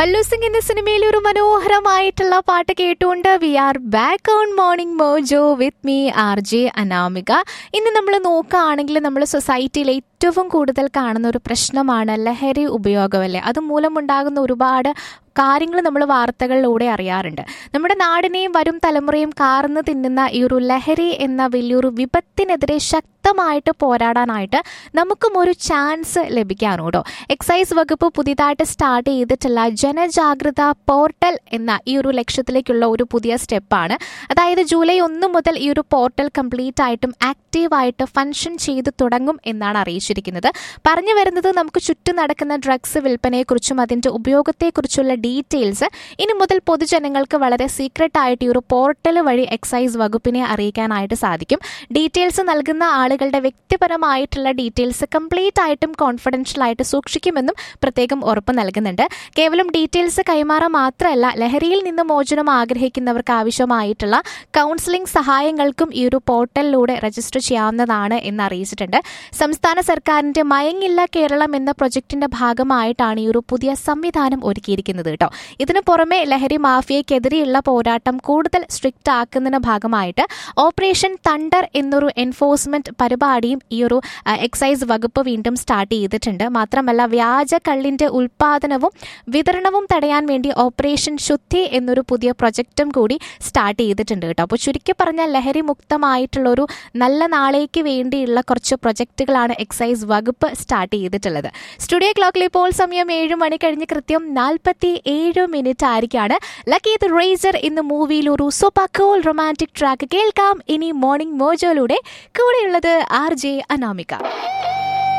വല്ലു സിംഗ് എന്ന സിനിമയിലെ ഒരു മനോഹരമായിട്ടുള്ള പാട്ട് കേട്ടുകൊണ്ട് we are back on morning mojo with me R J Anamika ഇന്ന് നമ്മൾ നോക്കുകയാണെങ്കിൽ നമ്മൾ സൊസൈറ്റിയിൽ ഏറ്റവും കൂടുതൽ കാണുന്ന ഒരു പ്രശ്നമാണ് ലഹരി ഉപയോഗമല്ലേ അതുമൂലം ഉണ്ടാകുന്ന ഒരുപാട് കാര്യങ്ങൾ നമ്മൾ വാർത്തകളിലൂടെ അറിയാറുണ്ട് നമ്മുടെ നാടിനെയും വരും തലമുറയും കാർന്ന് തിന്നുന്ന ഈ ഒരു ലഹരി എന്ന വലിയൊരു വിപത്തിനെതിരെ ശക്തമായിട്ട് പോരാടാനായിട്ട് നമുക്കും ഒരു ചാൻസ് ലഭിക്കാണ് കേട്ടോ എക്സൈസ് വകുപ്പ് പുതിയതായിട്ട് സ്റ്റാർട്ട് ചെയ്തിട്ടുള്ള ജനജാഗ്രത പോർട്ടൽ എന്ന ഈ ഒരു ലക്ഷ്യത്തിലേക്കുള്ള ഒരു പുതിയ സ്റ്റെപ്പാണ് അതായത് ജൂലൈ ഒന്ന് മുതൽ ഈ ഒരു പോർട്ടൽ കംപ്ലീറ്റ് ആയിട്ടും ആക്റ്റീവായിട്ട് ഫങ്ഷൻ ചെയ്തു തുടങ്ങും എന്നാണ് അറിയിച്ചിരിക്കുന്നത് പറഞ്ഞു വരുന്നത് നമുക്ക് ചുറ്റും നടക്കുന്ന ഡ്രഗ്സ് വിൽപ്പനയെക്കുറിച്ചും അതിൻ്റെ ഉപയോഗത്തെക്കുറിച്ചുള്ള ഡീറ്റെയിൽസ് ഇനി മുതൽ പൊതുജനങ്ങൾക്ക് വളരെ സീക്രട്ട് ആയിട്ട് ഈ ഒരു പോർട്ടൽ വഴി എക്സൈസ് വകുപ്പിനെ അറിയിക്കാനായിട്ട് സാധിക്കും ഡീറ്റെയിൽസ് നൽകുന്ന ആളുകളുടെ വ്യക്തിപരമായിട്ടുള്ള ഡീറ്റെയിൽസ് കംപ്ലീറ്റ് ആയിട്ടും കോൺഫിഡൻഷ്യൽ ആയിട്ട് സൂക്ഷിക്കുമെന്നും പ്രത്യേകം ഉറപ്പ് നൽകുന്നുണ്ട് കേവലം ഡീറ്റെയിൽസ് കൈമാറാൻ മാത്രമല്ല ലഹരിയിൽ നിന്ന് മോചനം ആഗ്രഹിക്കുന്നവർക്ക് ആവശ്യമായിട്ടുള്ള കൗൺസിലിംഗ് സഹായങ്ങൾക്കും ഈ ഒരു പോർട്ടലിലൂടെ രജിസ്റ്റർ ചെയ്യാവുന്നതാണ് എന്ന് അറിയിച്ചിട്ടുണ്ട് സംസ്ഥാന സർക്കാരിന്റെ മയങ്ങില്ല കേരളം എന്ന പ്രൊജക്ടിന്റെ ഭാഗമായിട്ടാണ് ഈ ഒരു പുതിയ സംവിധാനം ഒരുക്കിയിരിക്കുന്നത് കേട്ടോ ഇതിനു പുറമെ ലഹരി മാഫിയക്കെതിരെയുള്ള പോരാട്ടം കൂടുതൽ സ്ട്രിക്റ്റ് ആക്കുന്നതിന് ഭാഗമായിട്ട് ഓപ്പറേഷൻ തണ്ടർ എന്നൊരു എൻഫോഴ്സ്മെന്റ് പരിപാടിയും ഈ ഒരു ആ, എക്സൈസ് വകുപ്പ് വീണ്ടും സ്റ്റാർട്ട് ചെയ്തിട്ടുണ്ട് മാത്രമല്ല വ്യാജ കള്ളിന്റെ ഉൽപാദനവും വിതരണവും തടയാൻ വേണ്ടി ഓപ്പറേഷൻ ശുദ്ധി എന്നൊരു പുതിയ പ്രൊജക്റ്റും കൂടി സ്റ്റാർട്ട് ചെയ്തിട്ടുണ്ട് കേട്ടോ അപ്പോൾ ചുരുക്കി പറഞ്ഞാൽ ലഹരി മുക്തമായിട്ടുള്ള ഒരു നല്ല നാളേക്ക് വേണ്ടിയുള്ള കുറച്ച് പ്രൊജക്റ്റുകളാണ് എക്സൈസ് വകുപ്പ് സ്റ്റാർട്ട് ചെയ്തിട്ടുള്ളത് സ്റ്റുഡിയോ ക്ലോക്കിൽ ഇപ്പോൾ സമയം ഏഴ് മണി കഴിഞ്ഞ് കൃത്യം നാൽപ്പത്തി ഏഴ് മിനിറ്റ് ആയിരിക്കാണ് ലക്കി ദ റേസർ എന്ന മൂവിയിൽ ഒരു സൂപ്പർ കൂൾ റൊമാൻറ്റിക് ട്രാക്ക് കേൾക്കാം ഇനി മോർണിംഗ് മോജോയിലൂടെ കൂടെയുള്ളത് ആർ ജെ അനാമിക